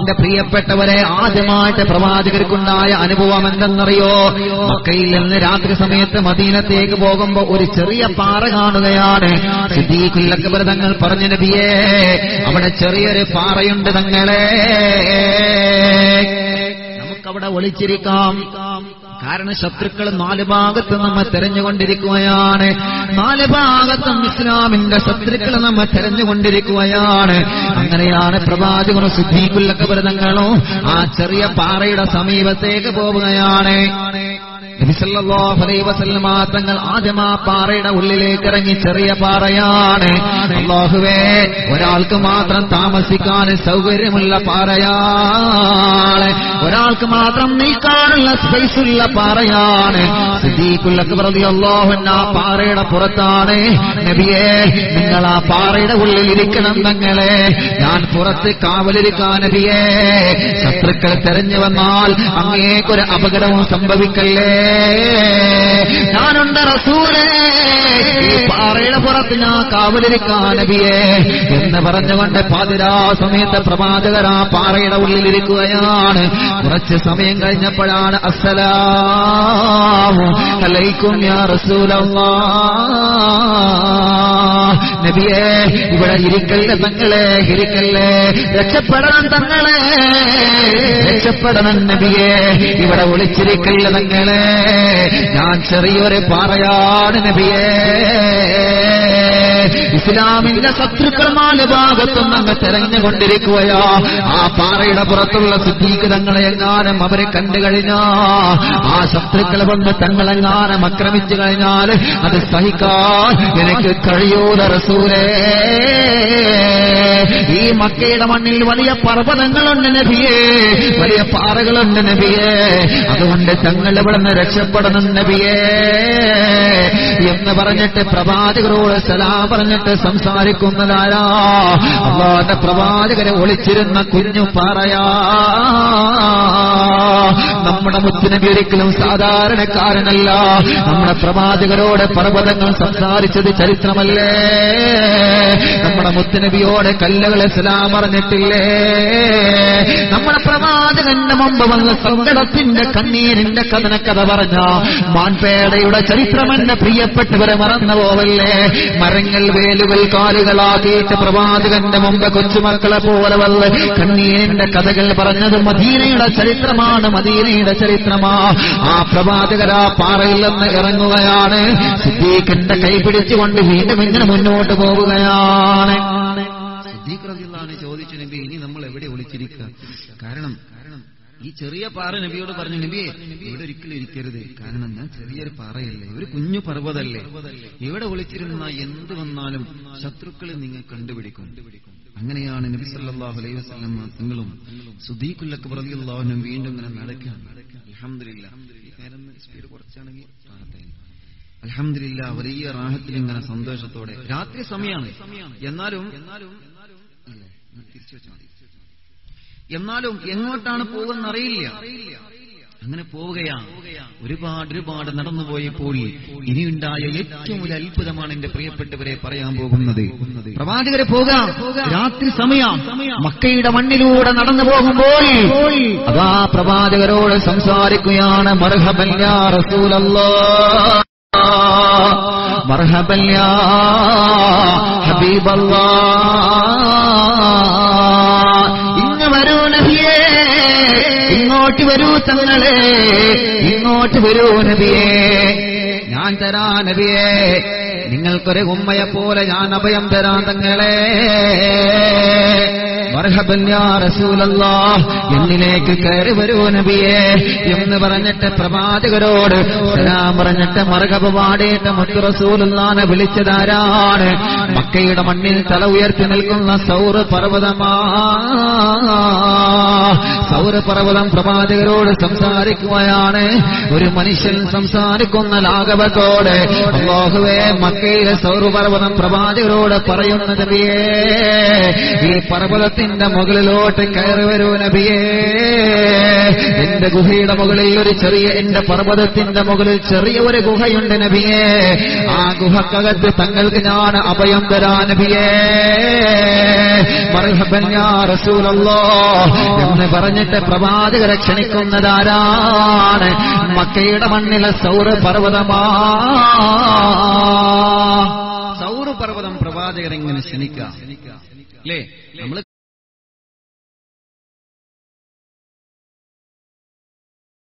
എന്റെ പ്രിയപ്പെട്ടവരെ ആദ്യമായിട്ട് പ്രവാചകർക്കുണ്ടായ അനുഭവം എന്തെന്നറിയോ മക്കയിൽ നിന്ന് രാത്രി സമയത്ത് മദീനത്തേക്ക് പോകുമ്പോ ഒരു ചെറിയ പാറ കാണുകയാണ് സിദ്ദീഖുൽ തങ്ങൾ പറഞ്ഞ നബിയേ അവിടെ ചെറിയൊരു പാറയുണ്ട് തങ്ങളെ നമുക്കവിടെ ഒളിച്ചിരിക്കാം കാരണം ശത്രുക്കൾ നാല് ഭാഗത്ത് നമ്മെ തെരഞ്ഞുകൊണ്ടിരിക്കുകയാണ് നാല് ഭാഗത്തും ഇസ്ലാമിന്റെ ശത്രുക്കൾ നമ്മെ തെരഞ്ഞുകൊണ്ടിരിക്കുകയാണ് അങ്ങനെയാണ് പ്രവാചകനും സിദ്ദീഖുല്ലക്കബരതങ്ങളും ആ ചെറിയ പാറയുടെ സമീപത്തേക്ക് പോവുകയാണ് നബിസല്ലാഹു അലൈഹി വസല്ലമ തങ്ങൾ ആദ്യം ആ പാറയുടെ ഉള്ളിലേക്ക് ഇറങ്ങി ചെറിയ പാറയാണ് അള്ളാഹുവേ ഒരാൾക്ക് മാത്രം താമസിക്കാൻ സൗകര്യമുള്ള പാറയാണ് ഒരാൾക്ക് മാത്രം നീക്കാനുള്ള സ്പേസുള്ള പാറയാണ് അള്ളാഹുന്ന ആ പാറയുടെ പുറത്താണ് നബിയെ നിങ്ങൾ ആ പാറയുടെ ഉള്ളിൽ ഇരിക്കണം തങ്ങളെ ഞാൻ പുറത്ത് കാവലിരിക്കാൻ നബിയെ ശത്രുക്കൾ തെരഞ്ഞു വന്നാൽ അങ്ങേക്കൊരു അപകടവും സംഭവിക്കല്ലേ ഞാനുണ്ട് റസൂലേ ഈ പാറയുടെ പുറത്ത് ഞാൻ കാവലിരിക്കാൻ നബിയെ എന്ന് പറഞ്ഞുകൊണ്ട് പാതിരാ സമയത്ത് പ്രവാചകർ ആ പാറയുടെ ഉള്ളിലിരിക്കുകയാണ് കുറച്ച് സമയം കഴിഞ്ഞപ്പോഴാണ് അസ്സലാമു അലൈക്കും യാ റസൂലല്ലാ നബിയെ ഇവിടെ ഇരിക്കല്ലേ തങ്ങളെ ഇരിക്കല്ലേ രക്ഷപ്പെടണം തങ്ങളെ രക്ഷപ്പെടണം നബിയെ ഇവിടെ ഒളിച്ചിരിക്കല്ല തങ്ങളെ ഞാൻ ചെറിയൊരു പാറയാണ് നബിയെ ഇസ്ലാമിന്റെ ശത്രുക്കൾ നാല് ഭാഗത്തും അങ്ങ് തെരഞ്ഞുകൊണ്ടിരിക്കുകയാ ആ പാറയുടെ പുറത്തുള്ള സിദ്ധീക്ക് തങ്ങളെ എങ്ങാനും അവരെ കണ്ടു കഴിഞ്ഞാ ആ ശത്രുക്കൾ വന്ന് തങ്ങളെങ്ങാനും ആക്രമിച്ചു കഴിഞ്ഞാൽ അത് സഹിക്കാൻ എനിക്ക് കഴിയൂല റസൂലേ ഈ മക്കയുടെ മണ്ണിൽ വലിയ പർവ്വതങ്ങളുണ്ട് നബിയേ വലിയ പാറകളുണ്ട് നബിയേ അതുകൊണ്ട് തങ്ങൾ ഇവിടുന്ന് രക്ഷപ്പെടണം നബിയേ എന്ന് പറഞ്ഞിട്ട് പ്രവാചകരോട് സലാം പറഞ്ഞിട്ട് സംസാരിക്കുന്നതാരാ അള്ളാന്റെ പ്രവാചകരെ ഒളിച്ചിരുന്ന കുഞ്ഞു പാറയാ നമ്മുടെ മുത്തുനബി ഒരിക്കലും സാധാരണക്കാരനല്ല നമ്മുടെ പ്രവാചകരോട് പർവ്വതങ്ങൾ സംസാരിച്ചത് ചരിത്രമല്ലേ നമ്മുടെ മുത്തുനബിയോട് കല്ലുകളെ സലാം പറഞ്ഞിട്ടില്ലേ നമ്മുടെ പ്രവാചകന്റെ മുമ്പ് വന്ന് സങ്കടത്തിന്റെ കണ്ണീരിന്റെ കഥനക്കഥ പറഞ്ഞ മാൻപേടയുടെ ചരിത്രം എന്റെ പ്രിയപ്പെട്ടവരെ മറന്നു പോവല്ലേ മരങ്ങൾ വേലുകൾ കാലുകളാക്കിയിട്ട് പ്രവാചകന്റെ മുമ്പ് കൊച്ചുമക്കളെ പോലെ വന്ന് കണ്ണീരിന്റെ കഥകൾ പറഞ്ഞത് മദീനയുടെ ചരിത്രമാണ് മദീനയുടെ ചരിത്രമാ ആ പ്രവാചകരാ പാറയിൽ നിന്ന് ഇറങ്ങുകയാണ് സിദ്ദീഖിന്റെ കൈ പിടിച്ചുകൊണ്ട് വീണ്ടും ഇങ്ങനെ മുന്നോട്ട് പോവുകയാണ് സിദ്ദീഖ് റളിയല്ലാഹു അൻഹു ചോദിച്ചു നബി ഇനി നമ്മൾ എവിടെ ഒളിച്ചിരിക്കുക കാരണം കാരണം ഈ ചെറിയ പാറ നബിയോട് പറഞ്ഞു നബിയെ ഇവിടെ ഒരിക്കലും ഇരിക്കരുത് കാരണം ഞാൻ ചെറിയൊരു പാറയല്ലേ ഒരു കുഞ്ഞു പർവ്വതല്ലേ ഇവിടെ ഒളിച്ചിരുന്ന എന്ത് വന്നാലും ശത്രുക്കളെ നിങ്ങൾ കണ്ടുപിടിക്കും അങ്ങനെയാണ് നബി സല്ലല്ലാഹു അലൈഹി വസല്ലം നിങ്ങളും സുദീഖുല്ലക്ക് റളിയല്ലാഹുനും വീണ്ടും ഇങ്ങനെ നടക്കുകയാണ് അൽഹംദുലില്ലാ ഈ നേരം സ്പീഡ് കുറച്ചാണെങ്കിൽ റാഹത്തായി അലഹമില്ല വലിയ റാഹത്തിൽ ഇങ്ങനെ സന്തോഷത്തോടെ രാത്രി സമയമാണ് എന്നാലും എന്നാലും അല്ലേ, തിരിച്ചു വെച്ചാൽ മതി. എന്നാലും എങ്ങോട്ടാണ് പോകുന്ന അറിയില്ല അങ്ങനെ പോവുകയാണ് ഒരുപാട് ഒരുപാട് നടന്നുപോയപ്പോൾ ഇനിയുണ്ടായ ഏറ്റവും വലിയ അത്ഭുതമാണ് എന്റെ പ്രിയപ്പെട്ടവരെ പറയാൻ പോകുന്നത് പ്രവാചകരെ പോകാം രാത്രി സമയം മക്കയുടെ മണ്ണിലൂടെ നടന്നു പോകുമ്പോൾ അതാ പ്രവാചകരോട് സംസാരിക്കുകയാണ് മർഹബൻ യാ റസൂലല്ലാ മർഹബൻ യാ ഹബീബല്ലാ ഇങ്ങ് വരൂ നബിയേ ഇങ്ങോട്ട് വരൂ തങ്ങളെ ഇങ്ങോട്ട് വരൂ നബിയേ ഞാൻ തരാ നബിയേ നിങ്ങൾക്കൊരു ഉമ്മയെ പോലെ ഞാൻ അഭയം തരാൻ തങ്ങളെ മർഹബൻ യാ റസൂലല്ലാ എന്നിലേക്ക് കയറി വരൂ നബിയേ എന്ന് പറഞ്ഞിട്ട് പ്രവാചകരോട് സലാം പറഞ്ഞിട്ട് മർഹബ പാടിയിട്ട് മുത്തു റസൂലുള്ളാനെ വിളിച്ചതാരാണ് മക്കയുടെ മണ്ണിൽ തല ഉയർത്തി നിൽക്കുന്ന സൗർ പർവ്വതമാ സൗര പർവ്വതം പ്രവാചകരോട് സംസാരിക്കുകയാണ് ഒരു മനുഷ്യൻ സംസാരിക്കുന്ന ലാഘവത്തോടെ അള്ളാഹുവേ മക്കയിലെ സൗരപർവ്വതം പ്രവാചകരോട് പറയുന്ന നബിയേ ഈ പർവ്വതത്തിന്റെ മുകളിലോട്ട് കയറി വരൂ നബിയേ എന്റെ ഗുഹയുടെ മുകളിൽ ഒരു ചെറിയ എന്റെ പർവ്വതത്തിന്റെ മുകളിൽ ചെറിയ ഒരു ഗുഹയുണ്ട് നബിയേ ആ ഗുഹക്കകത്ത് തങ്ങൾക്ക് ഞാൻ അഭയം തരാ നബിയേ മർഹബൻ യാ റസൂലല്ലോ എന്ന് പറഞ്ഞിട്ട് പ്രവാചകരെ ക്ഷണിക്കുന്നതാരാണ് മക്കയുടെ മണ്ണിലെ സൗര പർവ്വതമാ സൗരപർവ്വതം പ്രവാചകരെങ്ങനെ ക്ഷണിക്കാം അല്ലേ നമ്മൾ